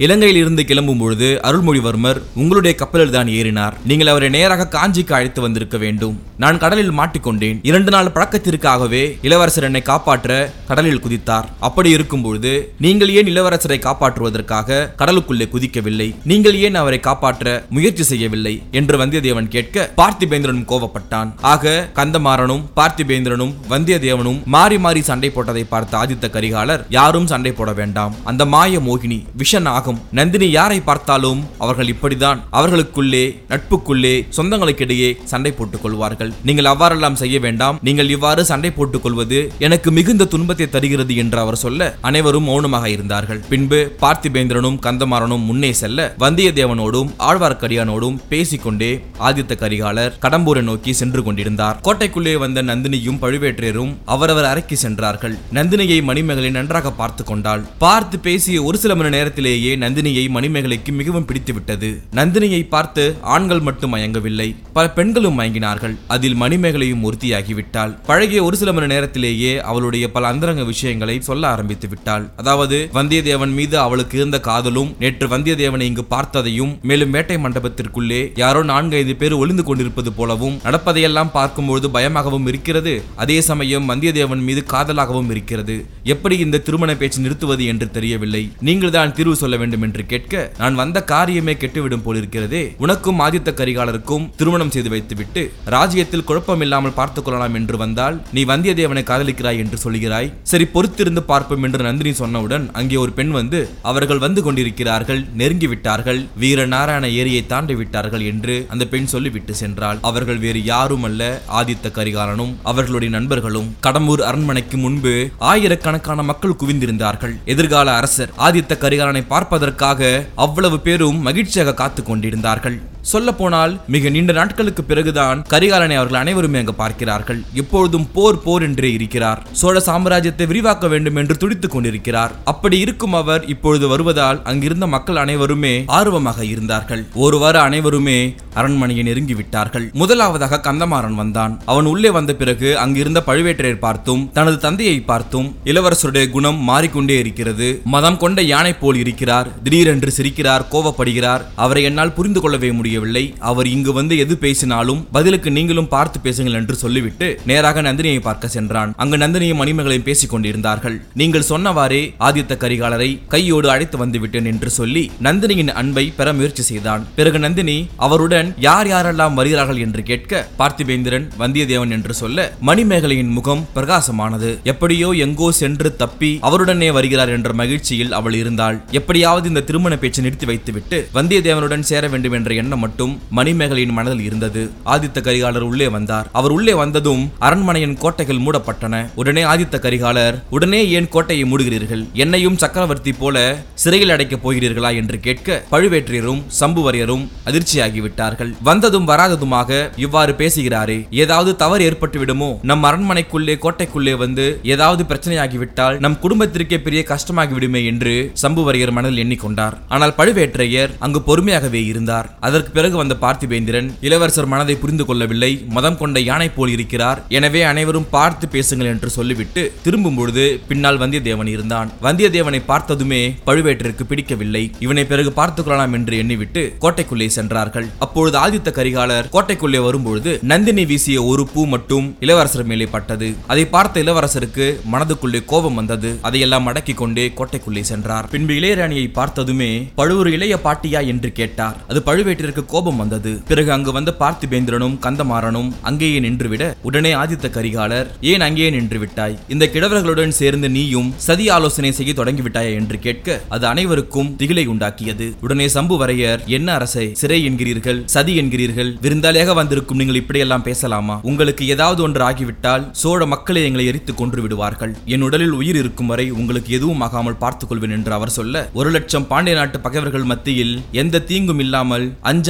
இலங்கையில் இருந்து கிளம்பும் பொழுது அருள்மொழிவர்மர் உங்களுடைய கப்பலில் தான் ஏறினார் நீங்கள் அவரை நேராக காஞ்சிக்கு அழைத்து வந்திருக்க வேண்டும் நான் கடலில் மாட்டிக்கொண்டேன் இரண்டு நாள் பழக்கத்திற்காகவே இளவரசர் என்னை காப்பாற்ற கடலில் குதித்தார் அப்படி இருக்கும் பொழுது நீங்கள் ஏன் இளவரசரை காப்பாற்றுவதற்காக கடலுக்குள்ளே குதிக்கவில்லை நீங்கள் ஏன் அவரை காப்பாற்ற முயற்சி செய்யவில்லை என்று வந்தியத்தேவன் கேட்க பார்த்திபேந்திரனும் கோபப்பட்டான் ஆக கந்தமாறனும் பார்த்திபேந்திரனும் வந்தியத்தேவனும் மாறி மாறி சண்டை போட்டதை பார்த்த ஆதித்த கரிகாலர் யாரும் சண்டை போட வேண்டாம் அந்த மாய மோகினி விஷன் ஆகும் நந்தினி யாரை பார்த்தாலும் அவர்கள் இப்படிதான் அவர்களுக்குள்ளே நட்புக்குள்ளே சொந்தங்களுக்கிடையே சண்டை போட்டுக் கொள்வார்கள் நீங்கள் அவ்வாறெல்லாம் செய்ய வேண்டாம் நீங்கள் இவ்வாறு சண்டை போட்டுக் கொள்வது எனக்கு மிகுந்த துன்பத்தை தருகிறது என்று அவர் சொல்ல அனைவரும் மௌனமாக இருந்தார்கள் பின்பு பார்த்திபேந்திரனும் கந்தமாறனும் முன்னே செல்ல வந்தியத்தேவனோடும் ஆழ்வார்க்கடியானோடும் பேசிக்கொண்டே ஆதித்த கரிகாலர் கடம்பூரை நோக்கி சென்று கொண்டிருந்தார் கோட்டைக்குள்ளே வந்த நந்தினியும் பழுவேற்றையரும் அவரவர் அறைக்கு சென்றார்கள் நந்தினியை மணிமேகலை நன்றாக பார்த்து கொண்டாள் பார்த்து பேசிய ஒரு சில மணி நேரத்திலேயே நந்தினியை மணிமேகலைக்கு மிகவும் பிடித்து விட்டது நந்தினியை பார்த்து ஆண்கள் மட்டும் மயங்கவில்லை பல பெண்களும் மயங்கினார்கள் அதில் மணிமேகலையும் ஒருத்தியாகிவிட்டாள் பழகிய ஒரு சில மணி நேரத்திலேயே அவளுடைய பல அந்தரங்க விஷயங்களை சொல்ல ஆரம்பித்து விட்டாள் அதாவது வந்தியத்தேவன் மீது அவளுக்கு இருந்த காதலும் நேற்று வந்தியத்தேவனை இங்கு பார்த்ததையும் மேலும் வேட்டை மண்டபத்திற்குள்ளே யாரோ நான்கு ஐந்து பேர் ஒளிந்து கொண்டிருப்பது போலவும் நடப்பதையெல்லாம் பார்க்கும்பொழுது பயமாகவும் இருக்கிறது அதே சமயம் வந்தியத்தேவன் மீது காதலாகவும் இருக்கிறது எப்படி இந்த திருமண பேச்சு நிறுத்துவது என்று தெரியவில்லை நீங்கள் தான் தீர்வு சொல்ல வேண்டும் என்று கேட்க நான் வந்த காரியமே கெட்டுவிடும் போலிருக்கிறதே உனக்கும் ஆதித்த கரிகாலருக்கும் திருமணம் செய்து வைத்துவிட்டு ராஜ்யத்தில் குழப்பம் இல்லாமல் பார்த்துக் கொள்ளலாம் என்று வந்தால் நீ வந்தியத்தேவனை காதலிக்கிறாய் என்று சொல்கிறாய் சரி பொறுத்திருந்து பார்ப்போம் என்று நந்தினி சொன்னவுடன் அங்கே ஒரு பெண் வந்து அவர்கள் வந்து கொண்டிருக்கிறார்கள் நெருங்கி விட்டார்கள் வீர நாராயண ஏரியை தாண்டி விட்டார்கள் என்று அந்த பெண் சொல்லிவிட்டு சென்றாள் அவர்கள் வேறு யாரும் அல்ல ஆதித்த கரிகாலனும் அவர்களுடைய நண்பர்களும் கடம்பூர் அரண்மனைக்கு முன்பு ஆயிரக்கணக்கான மக்கள் குவிந்திருந்தார்கள் எதிர்கால அரசர் ஆதித்த கரிகாலனை பார்ப்பதற்காக அவ்வளவு பேரும் மகிழ்ச்சியாக காத்துக் கொண்டிருந்தார்கள் சொல்ல போனால் மிக நீண்ட நாட்களுக்கு பிறகுதான் கரிகாலனை அவர்கள் அனைவருமே அங்கு பார்க்கிறார்கள் எப்பொழுதும் போர் போர் என்றே இருக்கிறார் சோழ சாம்ராஜ்யத்தை விரிவாக்க வேண்டும் என்று துடித்துக் கொண்டிருக்கிறார் அப்படி இருக்கும் அவர் இப்பொழுது வருவதால் அங்கிருந்த மக்கள் அனைவருமே ஆர்வமாக இருந்தார்கள் ஒருவாறு அனைவருமே அரண்மனையை நெருங்கி விட்டார்கள் முதலாவதாக கந்தமாறன் வந்தான் அவன் உள்ளே வந்த பிறகு அங்கிருந்த பழுவேற்றையர் பார்த்தும் தனது தந்தையை பார்த்தும் இளவரசருடைய குணம் மாறிக்கொண்டே இருக்கிறது மதம் கொண்ட யானை போல் இருக்கிறார் திடீரென்று சிரிக்கிறார் கோபப்படுகிறார் அவரை என்னால் புரிந்து கொள்ளவே முடியவில்லை அவர் இங்கு வந்து எது பேசினாலும் பதிலுக்கு நீங்களும் பார்த்து பேசுங்கள் என்று சொல்லிவிட்டு நேராக நந்தினியை பார்க்க சென்றான் அங்கு நந்தினியும் மணிமகளையும் பேசிக் கொண்டிருந்தார்கள் நீங்கள் சொன்னவாறே ஆதித்த கரிகாலரை கையோடு அழைத்து வந்து விட்டேன் என்று சொல்லி நந்தினியின் அன்பை பெற முயற்சி செய்தான் பிறகு நந்தினி அவருடன் யார் யாரெல்லாம் வருகிறார்கள் என்று கேட்க பார்த்திபேந்திரன் வந்தியத்தேவன் என்று சொல்ல மணிமேகலையின் முகம் பிரகாசமானது எப்படியோ எங்கோ சென்று தப்பி அவருடனே வருகிறார் என்ற மகிழ்ச்சியில் அவள் இருந்தாள் எப்படியாவது இந்த திருமண பேச்சை நிறுத்தி வைத்துவிட்டு வந்தியத்தேவனுடன் சேர வேண்டும் என்ற எண்ணம் மட்டும் மணிமேகலையின் மனதில் இருந்தது ஆதித்த கரிகாலர் உள்ளே வந்தார் அவர் உள்ளே வந்ததும் அரண்மனையின் கோட்டைகள் மூடப்பட்டன உடனே ஆதித்த கரிகாலர் உடனே ஏன் கோட்டையை மூடுகிறீர்கள் என்னையும் சக்கரவர்த்தி போல சிறையில் அடைக்கப் போகிறீர்களா என்று கேட்க பழுவேற்றையரும் சம்புவரையரும் அதிர்ச்சியாகிவிட்டார்கள் வந்ததும் வராததுமாக இவ்வாறு பேசுகிறாரே ஏதாவது தவறு ஏற்பட்டு விடுமோ நம் அரண்மனைக்குள்ளே கோட்டைக்குள்ளே வந்து ஏதாவது பிரச்சனையாகிவிட்டால் நம் குடும்பத்திற்கே பெரிய கஷ்டமாகி விடுமே என்று சம்புவரையர் மனதில் எண்ணிக்கொண்டார் ஆனால் பழுவேற்றையர் அங்கு பொறுமையாகவே இருந்தார் அதற்கு பிறகு வந்த பார்த்திபேந்திரன் இளவரசர் மனதை புரிந்து கொள்ளவில்லை மதம் கொண்ட யானை போல் இருக்கிறார் எனவே அனைவரும் பார்த்து பேசுங்கள் என்று சொல்லிவிட்டு திரும்பும் பொழுது பின்னால் வந்தியத்தேவன் இருந்தான் வந்தியத்தேவனை பார்த்ததுமே பழுவேட்டருக்கு பிடிக்கவில்லை இவனை பிறகு பார்த்துக் கொள்ளலாம் என்று எண்ணிவிட்டு கோட்டைக்குள்ளே சென்றார்கள் அப்பொழுது ஆதித்த கரிகாலர் கோட்டைக்குள்ளே வரும்பொழுது நந்தினி வீசிய ஒரு பூ மட்டும் இளவரசர் மேலே பட்டது அதை பார்த்த இளவரசருக்கு மனதுக்குள்ளே கோபம் வந்தது அதையெல்லாம் அடக்கிக் கொண்டே கோட்டைக்குள்ளே சென்றார் பின்பு இளையராணியை பார்த்ததுமே பழுவூர் இளைய பாட்டியா என்று கேட்டார் அது பழுவேட்டருக்கு கோபம் வந்தது பிறகு அங்கு வந்த பார்த்திபேந்திரனும் கந்தமாறனும் அங்கேயே நின்றுவிட உடனே ஆதித்த கரிகாலர் ஏன் அங்கேயே நின்று விட்டாய் இந்த கிழவர்களுடன் சேர்ந்து நீயும் சதி ஆலோசனை செய்ய தொடங்கி விட்டாயா என்று கேட்க அது அனைவருக்கும் திகிலை உண்டாக்கியது உடனே சம்புவரையர் என்ன அரசை சிறை என்கிறீர்கள் சதி என்கிறீர்கள் விருந்தாளியாக வந்திருக்கும் நீங்கள் இப்படியெல்லாம் பேசலாமா உங்களுக்கு ஏதாவது ஒன்று ஆகிவிட்டால் சோழ மக்களை எங்களை எரித்து கொன்று விடுவார்கள் என் உடலில் உயிர் இருக்கும் வரை உங்களுக்கு எதுவும் ஆகாமல் பார்த்துக் கொள்வேன் என்று அவர் சொல்ல ஒரு லட்சம் பாண்டிய நாட்டு பகைவர்கள் மத்தியில் எந்த தீங்கும் இல்லாமல் அஞ்ச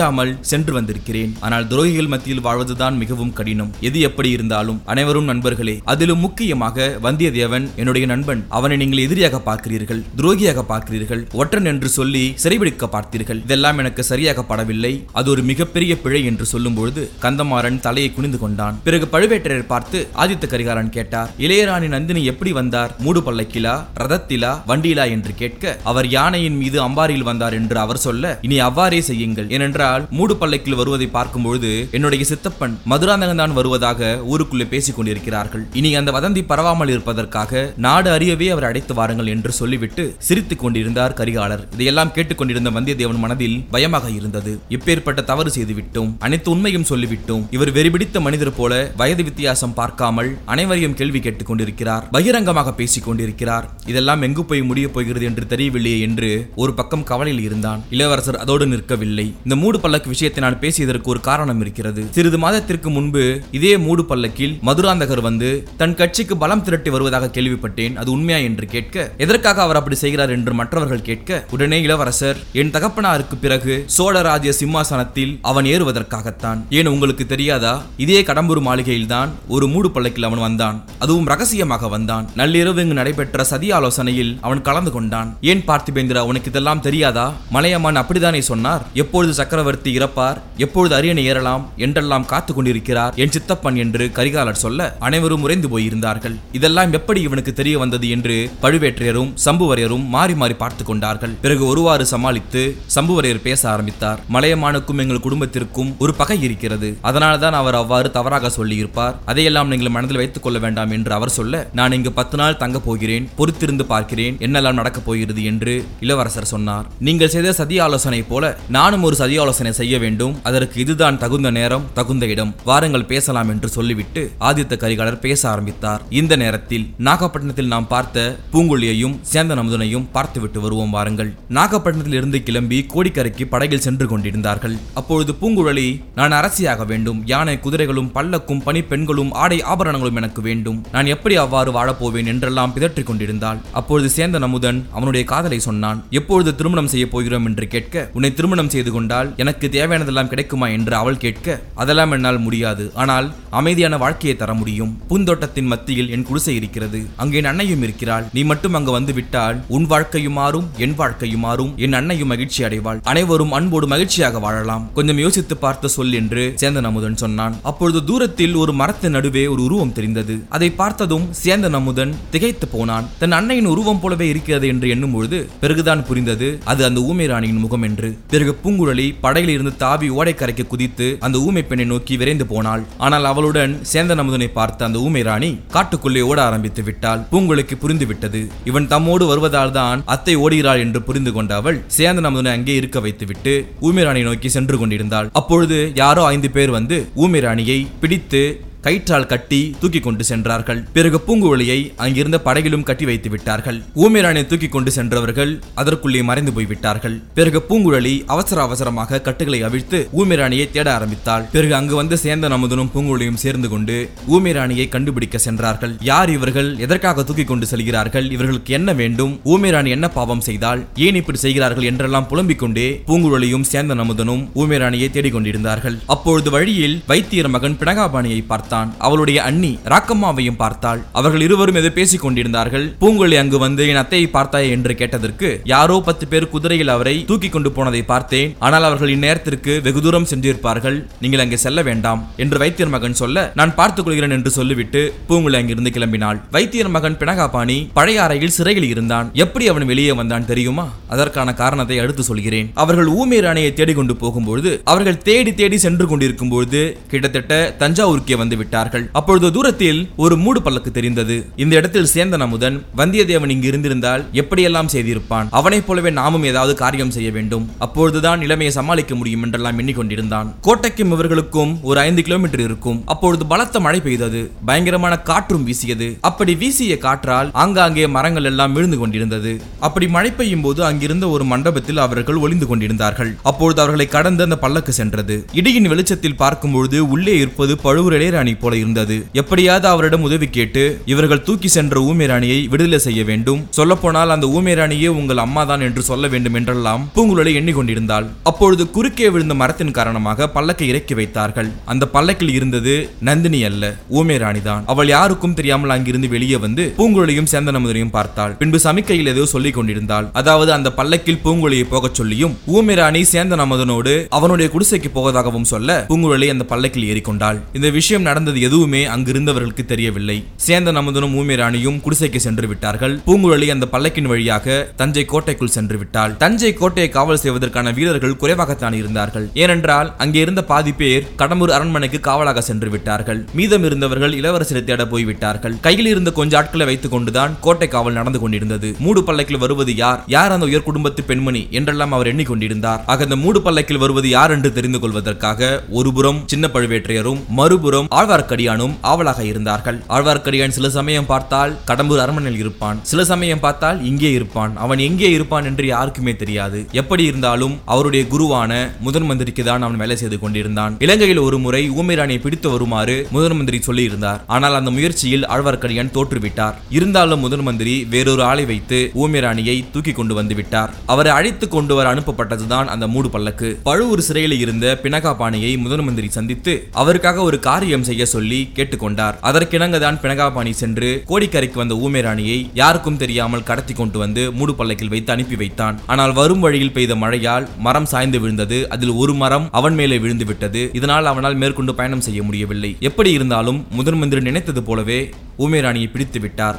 அஞ்சாமல் சென்று வந்திருக்கிறேன் ஆனால் துரோகிகள் மத்தியில் வாழ்வதுதான் மிகவும் கடினம் எது எப்படி இருந்தாலும் அனைவரும் நண்பர்களே அதிலும் முக்கியமாக வந்தியத்தேவன் என்னுடைய நண்பன் அவனை நீங்கள் எதிரியாக பார்க்கிறீர்கள் துரோகியாக பார்க்கிறீர்கள் ஒற்றன் என்று சொல்லி சிறைபிடிக்க பார்த்தீர்கள் இதெல்லாம் எனக்கு சரியாக படவில்லை அது ஒரு மிகப்பெரிய பிழை என்று சொல்லும்பொழுது கந்தமாறன் தலையை குனிந்து கொண்டான் பிறகு பழுவேட்டரையர் பார்த்து ஆதித்த கரிகாலன் கேட்டார் இளையராணி நந்தினி எப்படி வந்தார் மூடு பல்லக்கிலா ரதத்திலா வண்டியிலா என்று கேட்க அவர் யானையின் மீது அம்பாரியில் வந்தார் என்று அவர் சொல்ல இனி அவ்வாறே செய்யுங்கள் ஏனென்றால் மூடு பல்லக்கில் வருவதை பார்க்கும்பொழுது என்னுடைய சித்தப்பன் மதுராந்தகன் தான் வருவதாக ஊருக்குள்ளே பேசிக் கொண்டிருக்கிறார்கள் இனி அந்த வதந்தி பரவாமல் இருப்பதற்காக நாடு அறியவே அவர் அடைத்து வாருங்கள் என்று சொல்லிவிட்டு சிரித்துக் கொண்டிருந்தார் கரிகாலர் இதையெல்லாம் கேட்டுக்கொண்டிருந்த வந்தியத்தேவன் மனதில் பயமாக இருந்தது இப்பேற்பட்ட தவறு செய்துவிட்டோம் அனைத்து உண்மையும் சொல்லிவிட்டோம் இவர் வெறிபிடித்த மனிதர் போல வயது வித்தியாசம் பார்க்காமல் அனைவரையும் கேள்வி கேட்டுக் கொண்டிருக்கிறார் பகிரங்கமாக பேசிக் கொண்டிருக்கிறார் இதெல்லாம் எங்கு போய் முடியப் போகிறது என்று தெரியவில்லையே என்று ஒரு பக்கம் கவலையில் இருந்தான் இளவரசர் அதோடு நிற்கவில்லை இந்த மூடு பல்லக்கு விஷயத்தை நான் பேசியதற்கு ஒரு காரணம் இருக்கிறது சிறிது மாதத்திற்கு முன்பு இதே மூடு பல்லக்கில் மதுராந்தகர் வந்து தன் கட்சிக்கு பலம் திரட்டி வருவதாக கேள்விப்பட்டேன் அது உண்மையா என்று கேட்க எதற்காக அவர் அப்படி செய்கிறார் என்று மற்றவர்கள் கேட்க உடனே இளவரசர் என் தகப்பனாருக்கு பிறகு சோழராஜ்ய சிம்மாசனத்தில் அவன் ஏறுவதற்காகத்தான் ஏன் உங்களுக்கு தெரியாதா இதே கடம்பூர் மாளிகையில்தான் ஒரு மூடு பல்லக்கில் அவன் வந்தான் அதுவும் ரகசியமாக வந்தான் நள்ளிரவு இங்கு நடைபெற்ற சதி ஆலோசனையில் அவன் கலந்து கொண்டான் ஏன் பார்த்திபேந்திரா உனக்கு இதெல்லாம் தெரியாதா மலையமான் அப்படித்தானே சொன்னார் எப்பொழுது சக்கரவர்த்தி இறப்பார் எப்பொழுது அரியணை ஏறலாம் என்றெல்லாம் காத்து கொண்டிருக்கிறார் என் சித்தப்பன் என்று கரிகாலர் சொல்ல அனைவரும் உறைந்து போயிருந்தார்கள் இதெல்லாம் எப்படி இவனுக்கு தெரிய வந்தது என்று பழுவேற்றையரும் சம்புவரையரும் மாறி மாறி பார்த்து கொண்டார்கள் பிறகு ஒருவாறு சமாளித்து சம்புவரையர் பேச ஆரம்பித்தார் மலையமானுக்கும் எங்கள் குடும்பத்திற்கும் ஒரு பகை இருக்கிறது அதனால்தான் அவர் அவ்வாறு தவறாக சொல்லியிருப்பார் அதையெல்லாம் நீங்கள் மனதில் வைத்துக் கொள்ள வேண்டாம் என்று அவர் சொல்ல நான் இங்கு பத்து நாள் தங்க போகிறேன் பொறுத்திருந்து பார்க்கிறேன் என்னெல்லாம் நடக்கப் போகிறது என்று இளவரசர் சொன்னார் நீங்கள் செய்த சதி ஆலோசனை போல நானும் ஒரு சதி ஆலோசனை செய்ய வேண்டும் அதற்கு இதுதான் தகுந்த நேரம் தகுந்த இடம் வாருங்கள் பேசலாம் என்று சொல்லிவிட்டு ஆதித்த கரிகாலர் பேச ஆரம்பித்தார் இந்த நேரத்தில் நாகப்பட்டினத்தில் நாம் பார்த்த பூங்குழியையும் சேந்தன் அமுதனையும் பார்த்துவிட்டு வருவோம் வாருங்கள் நாகப்பட்டினத்தில் இருந்து கிளம்பி கோடிக்கரைக்கு படகில் சென்று கொண்டிருந்தார்கள் அப்பொழுது பூங்குழலி நான் அரசியாக வேண்டும் யானை குதிரைகளும் பல்லக்கும் பனி பெண்களும் ஆடை ஆபரணங்களும் எனக்கு வேண்டும் நான் எப்படி அவ்வாறு வாழப்போவேன் என்றெல்லாம் பிதற்றிக் கொண்டிருந்தாள் அப்பொழுது சேந்தன் அமுதன் அவனுடைய காதலை சொன்னான் எப்பொழுது திருமணம் செய்ய போகிறோம் என்று கேட்க உன்னை திருமணம் செய்து கொண்டால் எனக்கு தேவையானதெல்லாம் கிடைக்குமா என்று அவள் கேட்க அதெல்லாம் என்னால் முடியாது ஆனால் அமைதியான வாழ்க்கையை தர முடியும் பூந்தோட்டத்தின் மத்தியில் என் குடிசை இருக்கிறது அங்கே என் அன்னையும் இருக்கிறாள் நீ மட்டும் அங்கு வந்து விட்டால் உன் வாழ்க்கையும் மாறும் என் வாழ்க்கையும் மாறும் என் அன்னையும் மகிழ்ச்சி அடைவாள் அனைவரும் அன்போடு மகிழ்ச்சியாக வாழலாம் கொஞ்சம் யோசித்து பார்த்து சொல் என்று சேந்தன் அமுதன் சொன்னான் அப்பொழுது தூரத்தில் ஒரு மரத்தின் நடுவே ஒரு உருவம் தெரிந்தது அதை பார்த்ததும் சேந்தன் அமுதன் திகைத்து போனான் தன் அன்னையின் உருவம் போலவே இருக்கிறது என்று எண்ணும் பொழுது பிறகுதான் புரிந்தது அது அந்த ஊமை ராணியின் முகம் என்று பிறகு பூங்குழலி படகில் இருந்து தாவி ஓடைக்கரைக்கு குதித்து அந்த ஊமை பெண்ணை நோக்கி விரைந்து போனாள் ஆனால் அவளுடன் சேந்தன் அமுதனை பார்த்த அந்த ஊமை ராணி காட்டுக்குள்ளே ஓட ஆரம்பித்து விட்டாள் பூங்குழலிக்கு புரிந்து விட்டது இவன் தம்மோடு வருவதால் தான் அத்தை ஓடுகிறாள் என்று புரிந்து கொண்ட அவள் சேந்தன் அமுதனை அங்கே இருக்க வைத்துவிட்டு ஊமை ராணியை நோக்கி சென்று கொண்டிருந்தாள் அப்பொழுது யாரோ ஐந்து பேர் வந்து ஊமை ராணியை பிடித்து கயிற்றால் கட்டி தூக்கி கொண்டு சென்றார்கள் பிறகு பூங்குழலியை அங்கிருந்த படகிலும் கட்டி வைத்து விட்டார்கள் ஊமிரானை தூக்கி கொண்டு சென்றவர்கள் அதற்குள்ளே மறைந்து போய்விட்டார்கள் பிறகு பூங்குழலி அவசர அவசரமாக கட்டுகளை அவிழ்த்து ஊமிராணியை தேட ஆரம்பித்தாள் பிறகு அங்கு வந்து சேந்தன் அமுதனும் பூங்குழலியும் சேர்ந்து கொண்டு ஊமிராணியை கண்டுபிடிக்க சென்றார்கள் யார் இவர்கள் எதற்காக தூக்கி கொண்டு செல்கிறார்கள் இவர்களுக்கு என்ன வேண்டும் ஊமிராணி என்ன பாவம் செய்தால் ஏன் இப்படி செய்கிறார்கள் என்றெல்லாம் புலம்பிக் கொண்டே பூங்குழலியும் சேந்தன் அமுதனும் ஊமிராணியை தேடிக் கொண்டிருந்தார்கள் அப்பொழுது வழியில் வைத்தியர் மகன் பினகாபாணியை பார்த்தான் அவளுடைய அண்ணி ராக்கம்மாவையும் பார்த்தாள் அவர்கள் இருவரும் எது பேசிக் கொண்டிருந்தார்கள் பூங்குழலி அங்கு வந்து என் அத்தையை பார்த்தாய் என்று கேட்டதற்கு யாரோ பத்து பேர் குதிரையில் அவரை தூக்கி கொண்டு போனதை பார்த்தேன் ஆனால் அவர்கள் இந்நேரத்திற்கு வெகு தூரம் சென்றிருப்பார்கள் நீங்கள் அங்கே செல்ல வேண்டாம் என்று வைத்தியர் மகன் சொல்ல நான் பார்த்துக் கொள்கிறேன் என்று சொல்லிவிட்டு பூங்குழலி அங்கிருந்து கிளம்பினாள் வைத்தியர் மகன் பினகாபாணி பழைய அறையில் சிறையில் இருந்தான் எப்படி அவன் வெளியே வந்தான் தெரியுமா அதற்கான காரணத்தை அடுத்து சொல்கிறேன் அவர்கள் ஊமை ராணியை தேடிக்கொண்டு போகும்பொழுது அவர்கள் தேடி தேடி சென்று கொண்டிருக்கும் பொழுது கிட்டத்தட்ட தஞ்சாவூருக்கே வந்து விட்டார்கள் அப்பொழுது தூரத்தில் ஒரு மூடு பல்லக்கு தெரிந்தது இந்த இடத்தில் சேந்தன் அமுதன் வந்தியத்தேவன் இங்கு இருந்திருந்தால் எப்படியெல்லாம் செய்திருப்பான் அவனைப் போலவே நாமும் ஏதாவது காரியம் செய்ய வேண்டும் அப்பொழுதுதான் நிலைமையை சமாளிக்க முடியும் என்றெல்லாம் எண்ணிக்கொண்டிருந்தான் கோட்டைக்கும் இவர்களுக்கும் ஒரு ஐந்து கிலோமீட்டர் இருக்கும் அப்பொழுது பலத்த மழை பெய்தது பயங்கரமான காற்றும் வீசியது அப்படி வீசிய காற்றால் ஆங்காங்கே மரங்கள் எல்லாம் விழுந்து கொண்டிருந்தது அப்படி மழை பெய்யும் போது அங்கிருந்த ஒரு மண்டபத்தில் அவர்கள் ஒளிந்து கொண்டிருந்தார்கள் அப்பொழுது அவர்களை கடந்து அந்த பல்லக்கு சென்றது இடியின் வெளிச்சத்தில் பார்க்கும்பொழுது உள்ளே இருப்பது பழுவூர் இளையராணி ஊமேராணி போல இருந்தது எப்படியாவது அவரிடம் உதவி கேட்டு இவர்கள் தூக்கி சென்ற ஊமேராணியை விடுதலை செய்ய வேண்டும் சொல்லப்போனால் அந்த ஊமேராணியே உங்கள் அம்மாதான் என்று சொல்ல வேண்டும் என்றெல்லாம் பூங்குழலி எண்ணிக்கொண்டிருந்தாள் அப்பொழுது குறுக்கே விழுந்த மரத்தின் காரணமாக பல்லக்கை இறக்கி வைத்தார்கள் அந்த பல்லக்கில் இருந்தது நந்தினி அல்ல ஊமேராணி தான் அவள் யாருக்கும் தெரியாமல் அங்கிருந்து வெளியே வந்து பூங்குழலியும் சேந்தனமுதனையும் பார்த்தாள் பின்பு சமிக்கையில் ஏதோ சொல்லிக் கொண்டிருந்தாள் அதாவது அந்த பல்லக்கில் பூங்குழலியை போகச் சொல்லியும் ஊமேராணி சேந்தனமுதனோடு அவனுடைய குடிசைக்கு போவதாகவும் சொல்ல பூங்குழலி அந்த பல்லக்கில் ஏறிக்கொண்டாள் இந்த விஷயம் நடந்தது எதுவுமே அங்கிருந்தவர்களுக்கு தெரியவில்லை சேந்தன் அமுதனும் ஊமேராணியும் குடிசைக்கு சென்று விட்டார்கள் பூங்குழலி அந்த பல்லக்கின் வழியாக தஞ்சை கோட்டைக்குள் சென்று விட்டாள் தஞ்சை கோட்டையை காவல் செய்வதற்கான வீரர்கள் குறைவாகத்தான் இருந்தார்கள் ஏனென்றால் அங்கே இருந்த பாதி பேர் கடம்பூர் அரண்மனைக்கு காவலாக சென்று விட்டார்கள் மீதம் இருந்தவர்கள் இளவரசரை தேட போய்விட்டார்கள் கையில் இருந்த கொஞ்ச ஆட்களை வைத்துக் கொண்டுதான் கோட்டை காவல் நடந்து கொண்டிருந்தது மூடு பல்லக்கில் வருவது யார் யார் அந்த உயர் குடும்பத்து பெண்மணி என்றெல்லாம் அவர் எண்ணிக்கொண்டிருந்தார் ஆக அந்த மூடு பல்லக்கில் வருவது யார் என்று தெரிந்து கொள்வதற்காக ஒருபுறம் சின்ன பழுவேற்றையரும் மறுபுறம் ஆழ்வார்க்கடியானும் ஆவலாக இருந்தார்கள் ஆழ்வார்க்கடியான் சில சமயம் பார்த்தால் கடம்பூர் அரண்மனையில் இருப்பான் சில சமயம் பார்த்தால் இங்கே இருப்பான் அவன் எங்கே இருப்பான் என்று யாருக்குமே தெரியாது எப்படி இருந்தாலும் அவருடைய குருவான முதன் மந்திரிக்கு தான் அவன் வேலை செய்து கொண்டிருந்தான் இலங்கையில் ஒரு முறை ஊமைராணியை பிடித்து வருமாறு முதன் மந்திரி சொல்லி இருந்தார் ஆனால் அந்த முயற்சியில் ஆழ்வார்க்கடியான் தோற்றுவிட்டார் இருந்தாலும் முதன் மந்திரி வேறொரு ஆளை வைத்து ஊமைராணியை தூக்கி கொண்டு வந்து விட்டார் அவரை அழைத்து கொண்டு வர அனுப்பப்பட்டதுதான் அந்த மூடு பல்லக்கு பழுவூர் சிறையில் இருந்த பினகாபாணியை முதன் மந்திரி சந்தித்து அவருக்காக ஒரு காரியம் செய்ய சொல்லி கேட்டுக்கொண்டார் அதற்கிணங்க தான் பினகாபாணி சென்று கோடிக்கரைக்கு வந்த ஊமேராணியை யாருக்கும் தெரியாமல் கடத்தி கொண்டு வந்து மூடு பல்லக்கில் வைத்து அனுப்பி வைத்தான் ஆனால் வரும் வழியில் பெய்த மழையால் மரம் சாய்ந்து விழுந்தது அதில் ஒரு மரம் அவன் மேலே விழுந்து விட்டது இதனால் அவனால் மேற்கொண்டு பயணம் செய்ய முடியவில்லை எப்படி இருந்தாலும் முதன் மந்திரி நினைத்தது போலவே ஊமேராணியை பிடித்து விட்டார்